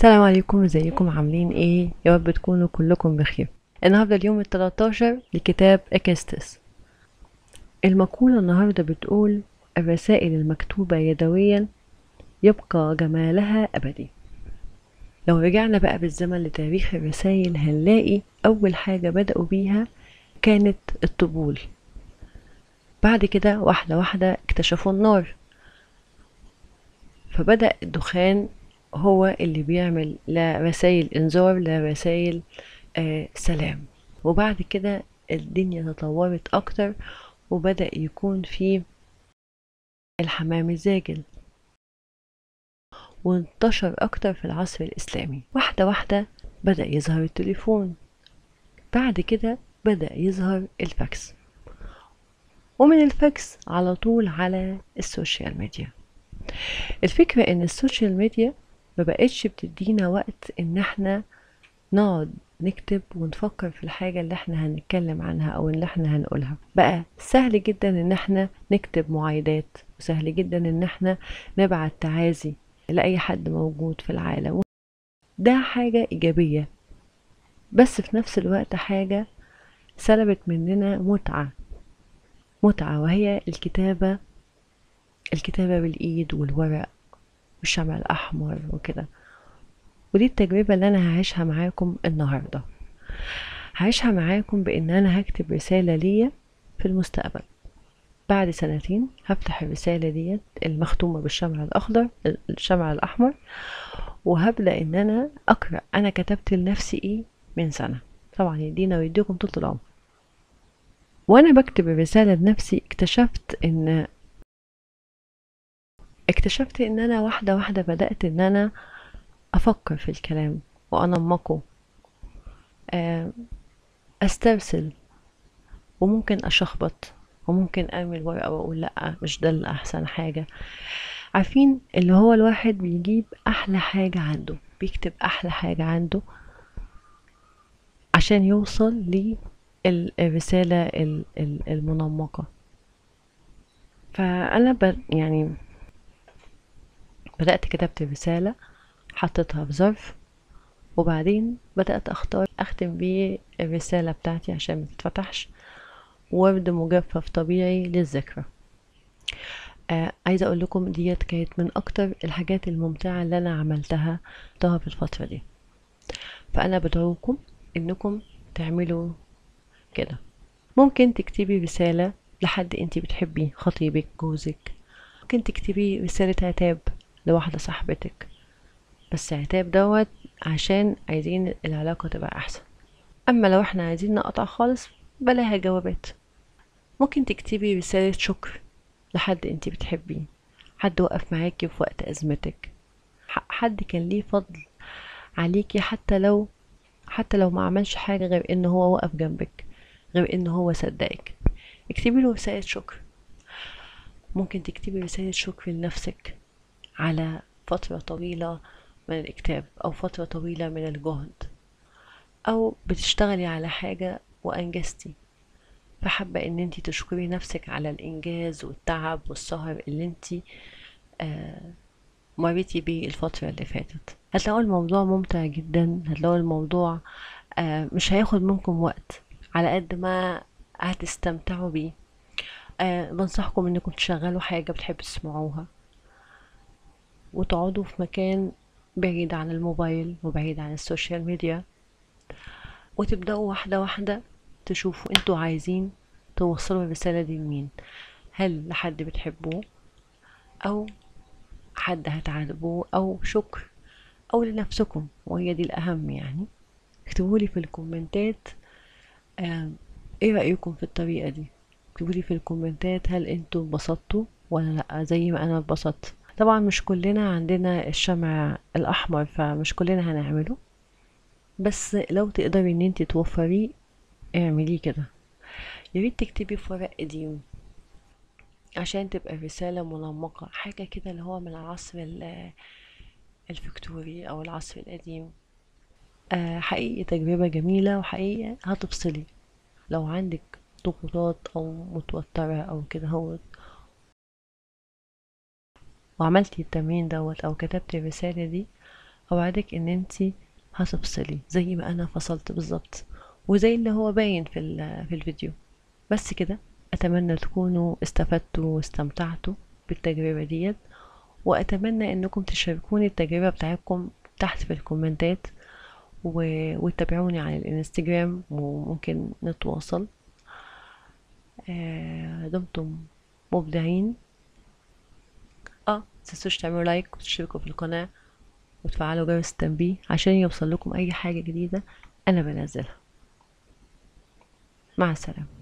السلام عليكم ازيكم عاملين ايه يا رب تكونوا كلكم بخير النهارده اليوم ال 13 لكتاب اكستس المقولة النهارده بتقول الرسائل المكتوبة يدويا يبقى جمالها أبدي لو رجعنا بقى بالزمن لتاريخ الرسائل هنلاقي أول حاجة بدأوا بيها كانت الطبول بعد كده واحدة واحدة اكتشفوا النار فبدأ الدخان هو اللي بيعمل لا رسائل انذار لا رسائل آه سلام وبعد كده الدنيا تطورت اكتر وبدأ يكون في الحمام الزاجل وانتشر اكتر في العصر الاسلامي واحدة واحدة بدأ يظهر التليفون بعد كده بدأ يظهر الفاكس ومن الفاكس على طول على السوشيال ميديا الفكرة ان السوشيال ميديا ما بقتش بتدينا وقت ان احنا نقعد نكتب ونفكر في الحاجة اللي احنا هنتكلم عنها او اللي احنا هنقولها بقى سهل جدا ان احنا نكتب معايدات وسهل جدا ان احنا نبعت تعازي لأي حد موجود في العالم ده حاجة إيجابية بس في نفس الوقت حاجة سلبت مننا متعة متعة وهي الكتابة الكتابة بالإيد والورق والشمع الأحمر وكده ودي التجربة اللي أنا هعيشها معاكم النهاردة هعيشها معاكم بإن أنا هكتب رسالة ليا في المستقبل بعد سنتين هفتح الرسالة ديت المختومة بالشمع الأخضر الشمع الأحمر وهبدأ إن أنا أقرأ أنا كتبت لنفسي إيه من سنة طبعا يدينا ويديكم طول العمر وأنا بكتب الرسالة لنفسي اكتشفت إن اكتشفت ان انا واحدة واحدة بدأت ان انا افكر في الكلام وانمقه استرسل وممكن اشخبط وممكن ارمي الورقة واقول لا مش ده اللي احسن حاجة عارفين اللي هو الواحد بيجيب احلى حاجة عنده بيكتب احلى حاجة عنده عشان يوصل للرسالة المنمقة فانا ب... يعني بدأت كتبت رسالة حطيتها في ظرف وبعدين بدأت أختار أختم بيه الرسالة بتاعتي عشان ما تتفتحش ورد مجفف طبيعي للذكرى آه عايزة أقول لكم ديت كانت من أكتر الحاجات الممتعة اللي أنا عملتها طه في الفترة دي فأنا بدعوكم إنكم تعملوا كده ممكن تكتبي رسالة لحد انت بتحبيه خطيبك جوزك ممكن تكتبي رسالة عتاب لواحدة صاحبتك بس عتاب دوت عشان عايزين العلاقة تبقى أحسن أما لو احنا عايزين نقطع خالص بلاها جوابات ممكن تكتبي رسالة شكر لحد انت بتحبيه حد وقف معاكي في وقت أزمتك حد كان ليه فضل عليكي حتى لو حتى لو ما عملش حاجة غير ان هو وقف جنبك غير ان هو صدقك اكتبي له رسالة شكر ممكن تكتبي رسالة شكر لنفسك على فترة طويلة من الكتاب أو فترة طويلة من الجهد أو بتشتغلي على حاجة وأنجزتي فحابة إن انتي تشكري نفسك على الإنجاز والتعب والسهر اللي انتي آه مريتي بيه الفترة اللي فاتت هتلاقوا الموضوع ممتع جدا هتلاقوا الموضوع آه مش هياخد منكم وقت على قد ما هتستمتعوا بيه آه بنصحكم انكم تشغلوا حاجة بتحبوا تسمعوها وتقعدوا في مكان بعيد عن الموبايل وبعيد عن السوشيال ميديا وتبدأوا واحدة واحدة تشوفوا انتوا عايزين توصلوا الرسالة دي لمين هل لحد بتحبوه او حد هتعاتبوه او شكر او لنفسكم وهي دي الاهم يعني اكتبولي في الكومنتات آه ايه رأيكم في الطريقة دي اكتبولي في الكومنتات هل انتوا اتبسطتوا ولا لا زي ما انا اتبسطت طبعا مش كلنا عندنا الشمع الاحمر فمش كلنا هنعمله بس لو تقدري ان انت توفريه اعمليه كده ياريت تكتبي في ورق قديم عشان تبقى الرسالة منمقة حاجة كده اللي هو من العصر الفكتوري او العصر القديم آه حقيقي تجربة جميلة وحقيقي هتفصلي لو عندك ضغوطات او متوترة او كده هو وعملتي التمرين دوت او كتبتي الرسالة دي اوعدك ان انتي هتفصلي زي ما انا فصلت بالظبط وزي اللي هو باين في, ال- في الفيديو بس كده اتمنى تكونوا استفدتوا واستمتعتوا بالتجربة ديت واتمنى انكم تشاركوني التجربة بتاعتكم تحت في الكومنتات و... وتتابعوني على الانستجرام وممكن نتواصل آه، دمتم مبدعين اه متنسوش تعملوا لايك وتشتركوا في القناة وتفعلوا جرس التنبيه عشان يوصل لكم اي حاجة جديدة انا بنزلها مع السلامة